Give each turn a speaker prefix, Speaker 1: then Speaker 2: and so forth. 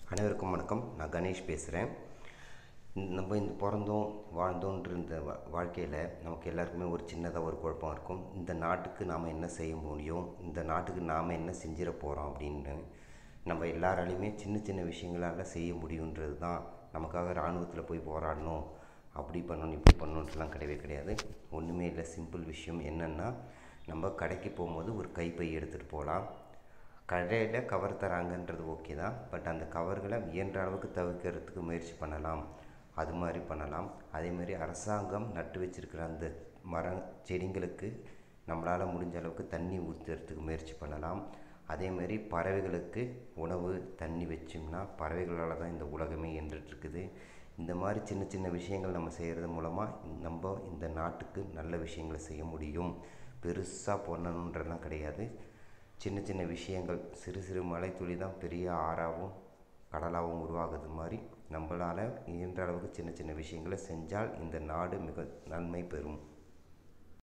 Speaker 1: அனைவருக்கும் வணக்கம் நான் கணேஷ் பேசுகிறேன் நம்ம இந்த பிறந்தோம் வாழ்ந்தோன்ற இந்த வா- வாழ்க்கையில் நமக்கு எல்லாருக்குமே ஒரு சின்னதாக ஒரு குழப்பம் இருக்கும் இந்த நாட்டுக்கு நாம் என்ன செய்ய முடியும் இந்த நாட்டுக்கு நாம் என்ன செஞ்சிட போகிறோம் அப்படின்னு நம்ம எல்லாராலையுமே சின்ன சின்ன விஷயங்களால செய்ய முடியுன்றது தான் நமக்காக இராணுவத்தில் போய் போராடணும் அப்படி பண்ணணும் இப்படி பண்ணணுன்ட்டுலாம் கிடையவே கிடையாது ஒன்றுமே இல்லை சிம்பிள் விஷயம் என்னென்னா நம்ம கடைக்கு போகும்போது ஒரு கைப்பை எடுத்துகிட்டு போகலாம் கடையில் கவர் தராங்கன்றது ஓகே தான் பட் அந்த கவர்களை இயன்ற அளவுக்கு தவிர்க்கிறதுக்கு முயற்சி பண்ணலாம் அது மாதிரி பண்ணலாம் அதே மாதிரி அரசாங்கம் நட்டு வச்சிருக்கிற அந்த மர செடிங்களுக்கு நம்மளால் முடிஞ்ச அளவுக்கு தண்ணி ஊற்றுறதுக்கு முயற்சி பண்ணலாம் அதே மாதிரி பறவைகளுக்கு உணவு தண்ணி வச்சோம்னா பறவைகளால் தான் இந்த உலகமே இயன்றுட்டு இருக்குது இந்த மாதிரி சின்ன சின்ன விஷயங்கள் நம்ம செய்கிறது மூலமாக நம்ம இந்த நாட்டுக்கு நல்ல விஷயங்களை செய்ய முடியும் பெருசாக பண்ணணுன்றலாம் கிடையாது சின்ன சின்ன விஷயங்கள் சிறு சிறு மலைத்துளி தான் பெரிய ஆறாகவும் கடலாகவும் உருவாகுது மாதிரி நம்மளால் இயன்ற அளவுக்கு சின்ன சின்ன விஷயங்களை செஞ்சால் இந்த நாடு மிக நன்மை பெறும்